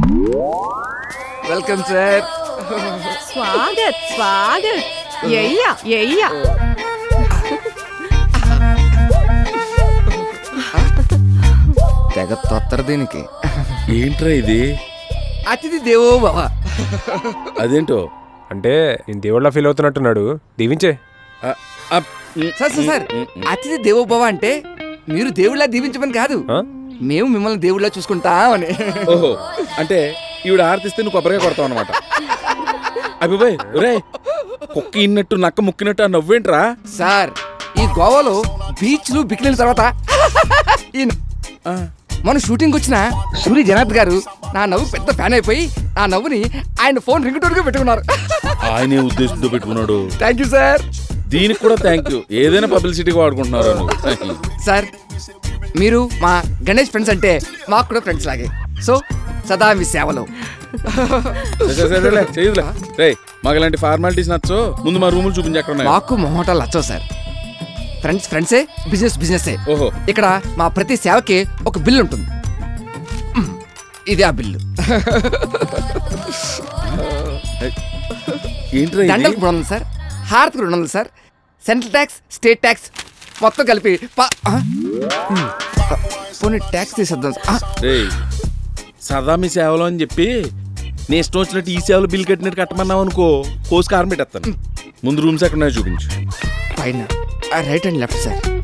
Welcome sir స్వాగత్ స్వాగత్ ఎయ్యా ఎయ్యా తెగ తొత్తర దీనికి ఏంట్రా ఇది అతిథి దేవో భవ అదేంటో అంటే నేను దేవుళ్ళ ఫీల్ అవుతున్నట్టున్నాడు దీవించే ఆ, ఆ, ఉమ్, సార్ సార్ సార్ ఉమ్, ఉమ్. అతిథి దేవో భవ అంటే మీరు దేవుళ్ళ దీవించమని కాదు ఆ? మేము మిమ్మల్ని దేవుళ్ళ చూసుకుంటామని ఓహో అంటే ఈవిడ ఆర్తిస్తే నువ్వు కొబ్బరిగా కొడతావు అనమాట అభిబాయ్ రే కుక్క ఇన్నట్టు నక్క ముక్కినట్టు ఆ నవ్వేంట్రా సార్ ఈ గోవాలో బీచ్లు బికినీల తర్వాత ఈ ఆ, మన షూటింగ్ వచ్చిన సూరి జనార్ద్ గారు నా నవ్వు పెద్ద ఫ్యాన్ అయిపోయి నా నవ్వుని ఆయన ఫోన్ రింగ్ గా పెట్టుకున్నారు ఆయనే ఉద్దేశంతో పెట్టుకున్నాడు థ్యాంక్ యూ సార్ దీనికి కూడా థ్యాంక్ యూ ఏదైనా పబ్లిసిటీగా వాడుకుంటున్నారు నువ్వు సార్ మీరు మా గణేష్ ఫ్రెండ్స్ అంటే మాకు కూడా ఫ్రెండ్స్ లాగే సో సదా మీ సేవలో సరే, సరే, సరేలే, చేయదులే రే మాకు ఇలాంటి ఫార్మాలిటీస్ నచ్చో ముందు మా రూములు చూపించి అక్కడ ఉన్నాయి మాకు మొహోటాలు నచ్చవు సార్ ఫ్రెండ్స్ ఫ్రెండ్సే బిజినెస్ బిజినెసే ఓహో ఇక్కడ మా ప్రతి సేవకి ఒక బిల్ ఉంటుంది మ్, ఇది ఆ బిల్లు ఏంట్రా ఇది? దండలకు మూడు వందలు సార్ హారతికి రెండు వందలు sir central tax state tax మొత్తం కలిపి పా- ఆ? మ్, పోనీ ట్యాక్స్ తీసేద్దాం సార్. ఆ, రేయ్ సదా మీ సేవలో అని చెప్పి నీ ఇష్టం వచ్చినట్టు ఈ సేవలు బిల్ కట్టినట్టు కట్టమన్నావు అనుకో కోసి కారం పెట్టేస్తాను ముందు రూమ్స్ ఎక్కడ ఉన్నాయో చూపించు పైన రైట్ అండ్ లెఫ్ట్ సార్